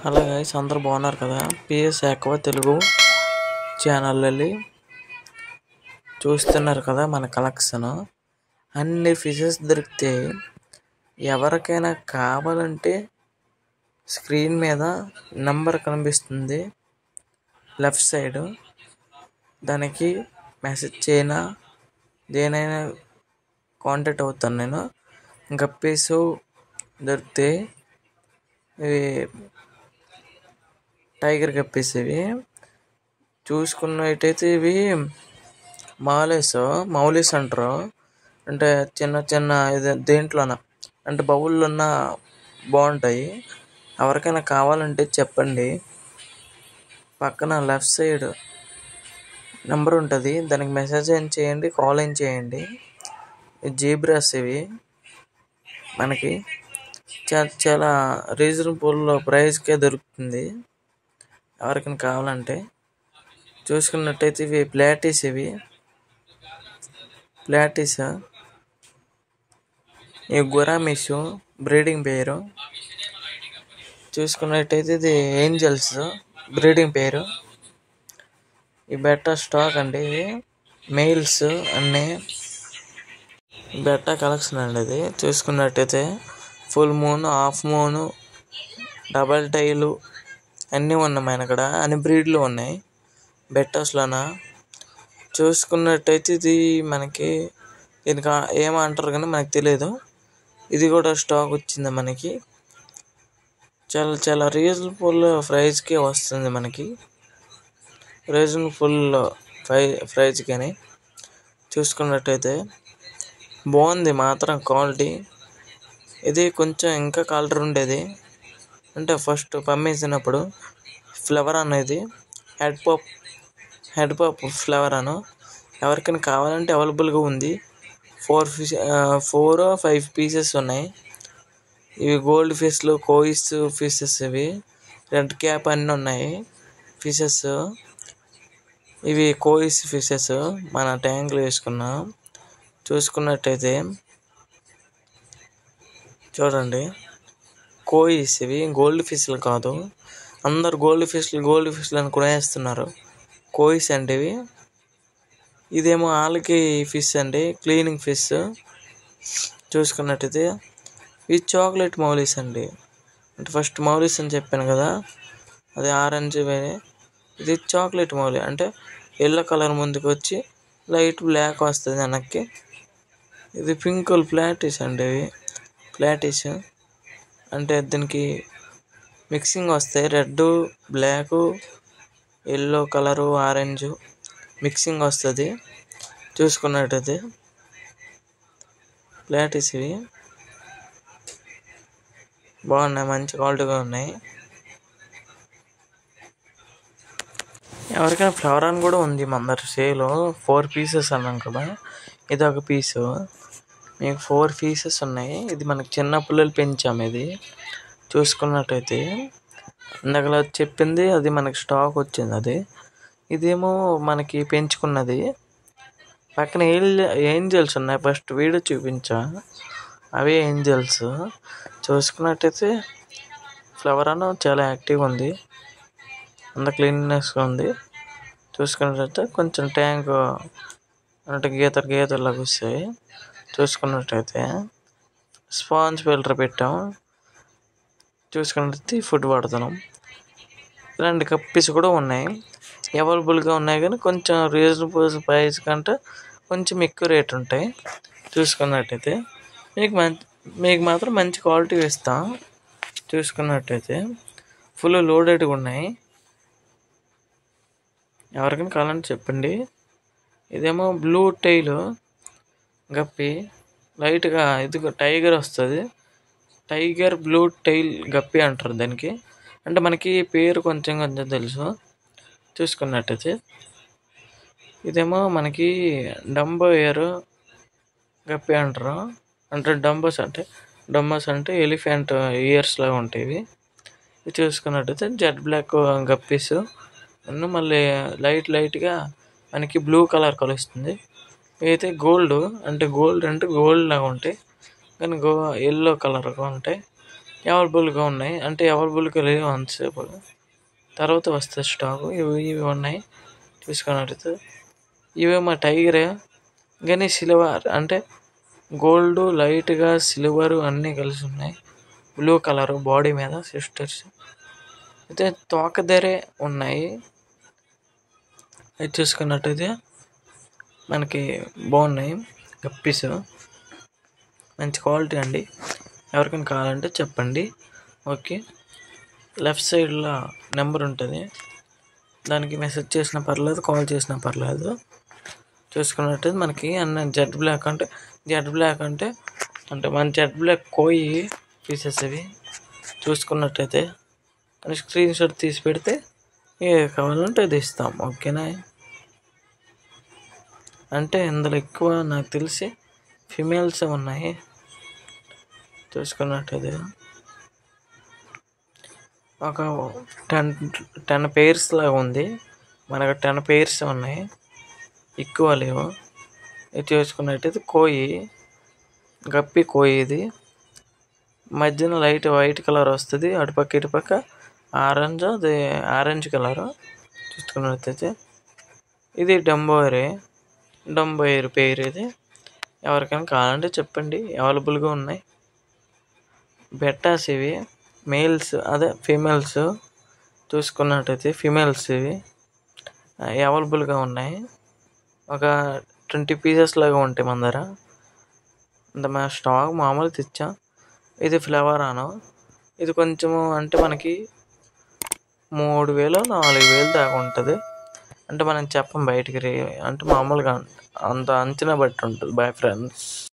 hello guys అందరూ బాగున్నారు కదా పిఎస్ ఎక్కువ తెలుగు ఛానల్ వెళ్ళి చూస్తున్నారు కదా మన కలెక్షన్ అన్ని ఫిషెస్ దొరికితే ఎవరికైనా కావాలంటే స్క్రీన్ మీద నంబర్ కనిపిస్తుంది లెఫ్ట్ సైడ్ దానికి మెసేజ్ చేయనా దేనైనా కాంటాక్ట్ అవుతాను నేను గప్పీస్ దొరికితే ఇవి టైగర్ గప్పీస్ ఇవి చూసుకున్నట్టయితే ఇవి మాలేస్ మౌలీస్ అంటారు అంటే చిన్న చిన్న ఇది దేంట్లోన అంటే బౌల్లో ఉన్న బాగుంటాయి ఎవరికైనా కావాలంటే చెప్పండి పక్కన లెఫ్ట్ సైడ్ నెంబర్ ఉంటుంది దానికి మెసేజ్ ఏం చేయండి కాల్ ఏం చేయండి జీబ్రాస్ ఇవి మనకి చాలా చాలా రీజనబుల్ ప్రైస్కే దొరుకుతుంది ఎవరికైనా కావాలంటే చూసుకున్నట్టయితే ఇవి ప్లాటీస్ ఇవి ప్లాటీస్ ఈ గురామిష్ బ్రీడింగ్ పేరు చూసుకున్నట్టయితే ఇది ఏంజల్స్ బ్రీడింగ్ పేరు ఈ బెట్ట స్టాక్ అండి ఇది మెయిల్స్ అన్నీ బెట్ట కలెక్షన్ అండి ఇది చూసుకున్నట్టయితే full moon half moon double tail అన్నీ ఉన్నాయి మన ఇక్కడ అన్ని బ్రీడ్లు ఉన్నాయి బెట్టస్లోన చూసుకున్నట్టయితే ఇది మనకి దీనికి ఏమంటారు కానీ మనకు తెలియదు ఇది కూడా స్టాక్ వచ్చింది మనకి చాలా చాలా రీజనబుల్ ప్రైస్కి వస్తుంది మనకి రీజనబుల్ ప్రై ప్రైజ్ కానీ చూసుకున్నట్టయితే బాగుంది మాత్రం క్వాలిటీ ఇది కొంచెం ఇంకా కలర్ ఉండేది అంటే ఫస్ట్ పంపించినప్పుడు ఫ్లవర్ అనేది head pop head pop flower అను ఎవరికైనా కావాలంటే అవైలబుల్గా ఉంది four fish four five pieces ఉన్నాయి ఇవి గోల్డ్ ఫిష్లు కోయిస్ ఫిషెస్ ఇవి రెడ్ క్యాప్ అన్నీ ఉన్నాయి ఫిషెస్ ఇవి కోయిస్ ఫిషెస్ మన ట్యాంక్లో వేసుకున్నాం చూసుకున్నట్టయితే చూడండి కోయిస్ ఇవి గోల్డ్ ఫిష్లు కాదు అందరు గోల్డ్ ఫిష్లు గోల్డ్ ఫిష్లు అని కొనేస్తున్నారు కోయిస్ అంటే ఇవి ఇదేమో ఆలకి ఫిష్ అండి క్లీనింగ్ ఫిష్ చూసుకున్నట్టయితే ఇది చాక్లెట్ మౌలీస్ అండి అంటే ఫస్ట్ మౌలీస్ అని చెప్పాను కదా అది ఆరెంజ్ వేరే ఇది చాక్లెట్ మౌలి అంటే ఎల్లో కలర్ ముందుకు వచ్చి లైట్ బ్లాక్ వస్తుంది వెనక్కి ఇది పింక్ ప్లాటిస్ అండి ఇవి ప్లాటిస్ అంటే దీనికి మిక్సింగ్ వస్తాయి red black yellow colour orange mixing వస్తుంది చూసుకున్నట్టయితే ప్లాటిస్ ఇవి బాగున్నాయి మంచి క్వాలిటీగా ఉన్నాయి ఎవరికైనా ఫ్లవర్ అని కూడా ఉంది మన దగ్గర సేలో ఫోర్ పీసెస్ అన్నాం కదా ఇది ఒక పీసు మీకు ఫోర్ పీసెస్ ఉన్నాయి ఇది మనకి చిన్న పిల్లలు పెంచాము ఇది చూసుకున్నట్టయితే ఇందాక చెప్పింది అది మనకి స్టాక్ వచ్చింది అది ఇదేమో మనకి పెంచుకున్నది పక్కన ఏం ఏంజల్స్ ఉన్నాయి ఫస్ట్ వీడియో చూపించా అవే ఏంజల్స్ చూసుకున్నట్టయితే ఫ్లవర్ అన్న చాలా యాక్టివ్గా ఉంది అంత క్లీన్నెస్గా ఉంది చూసుకున్నట్టయితే కొంచెం ట్యాంక్ అంటే గీతలు గీతల్లాగా వస్తాయి చూసుకున్నట్టయితే స్పాంజ్ ఫిల్టర్ పెట్టాం చూసుకున్నట్టయితే ఫుడ్ వాడుతున్నాం ఇలాంటి కప్పీస్ కూడా ఉన్నాయి అవైలబుల్గా ఉన్నాయి కానీ కొంచెం రీజనబుల్ ప్రైస్ కంటే కొంచెం ఎక్కువ రేట్ ఉంటాయి చూసుకున్నట్టయితే మీకు మంచి మీకు మాత్రం మంచి క్వాలిటీ ఇస్తాం చూసుకున్నట్టయితే ఫుల్ లోడెడ్గా ఉన్నాయి ఎవరికైనా కావాలంటే చెప్పండి ఇదేమో బ్లూ టైల్ గప్పి లైట్గా ఇది టైగర్ వస్తుంది టైగర్ బ్లూ టైల్ గప్పి అంటారు దానికి అంటే మనకి పేరు కొంచెం కొంచెం తెలుసు చూసుకున్నట్టయితే ఇదేమో మనకి డంబో ఇయర్ గప్పి అంటారు అంటే డంబోస్ అంటే డంబోస్ అంటే ఎలిఫెంట్ ఇయర్స్ లాగా ఉంటాయి ఇవి చూసుకున్నట్టయితే జెడ్ బ్లాక్ గప్పీస్ మళ్ళీ లైట్ లైట్గా మనకి బ్లూ కలర్ కలుస్తుంది అయితే గోల్డ్ అంటే గోల్డ్ అంటే గోల్డ్ లాగా ఉంటాయి కానీ గో ఎల్లో కలర్గా ఉంటాయి అవైలబుల్గా ఉన్నాయి అంటే అవైలబుల్గా లేవు అంతసేపు తర్వాత వస్తుంది స్టాక్ ఇవి ఇవి ఉన్నాయి చూసుకున్నట్టయితే ఇవేమో టైగరే కానీ సిల్వర్ అంటే గోల్డ్ లైట్గా సిల్వర్ అన్నీ కలిసి ఉన్నాయి బ్లూ కలర్ బాడీ మీద సిస్టర్స్ అయితే తోక ధరే ఉన్నాయి అది చూసుకున్నట్టయితే మనకి బాగున్నాయి గప్పీస్ మంచి క్వాలిటీ అండి ఎవరికైనా కావాలంటే చెప్పండి ఓకే లెఫ్ట్ సైడ్లో నెంబర్ ఉంటుంది దానికి మెసేజ్ చేసినా పర్లేదు కాల్ చేసినా పర్లేదు చూసుకున్నట్టయితే మనకి అన్న జెడ్ బ్లాక్ అంటే జెడ్ బ్లాక్ అంటే అంటే మన జెడ్ బ్లాక్ కోయి పీసెస్ అవి చూసుకున్నట్టయితే అని స్క్రీన్ షాట్ తీసి పెడితే ఏ కావాలంటే అది ఇస్తాం ఓకేనా అంటే ఇందులో ఎక్కువ నాకు తెలిసి ఫిమేల్స్ ఉన్నాయి చూసుకున్నట్టయితే ఒక టెన్ టెన్ పేర్స్ లాగా ఉంది మనకు టెన్ పేర్స్ ఉన్నాయి ఎక్కువ లేవు ఇది చూసుకున్నట్టయితే కోయి గప్పి కోయి ఇది మధ్యన లైట్ వైట్ కలర్ వస్తుంది అటుపక్క ఇటుపక్క ఆరెంజ్ అది ఆరెంజ్ కలర్ చూసుకున్నట్టయితే ఇది డంబోయరే డంబోయర్ పేరు ఇది ఎవరికైనా కావాలంటే చెప్పండి అవైలబుల్గా ఉన్నాయి బెట్టాస్ ఇవి మేల్స్ అదే ఫీమేల్స్ చూసుకున్నట్టయితే ఫీమేల్స్ ఇవి అవైలబుల్గా ఉన్నాయి ఒక ట్వంటీ పీసెస్ లాగా ఉంటాయి మన దగ్గర అంటే మా స్టాక్ మామూలు తెచ్చాం ఇది ఫ్లవర్ అను ఇది కొంచెము అంటే మనకి మూడు వేలు నాలుగు వేలు దాకా ఉంటుంది అంటే మనం చెప్పం బయటికి రే అంటే మామూలుగా అంత అంచనా బట్టి ఉంటుంది బాయ్ ఫ్రెండ్స్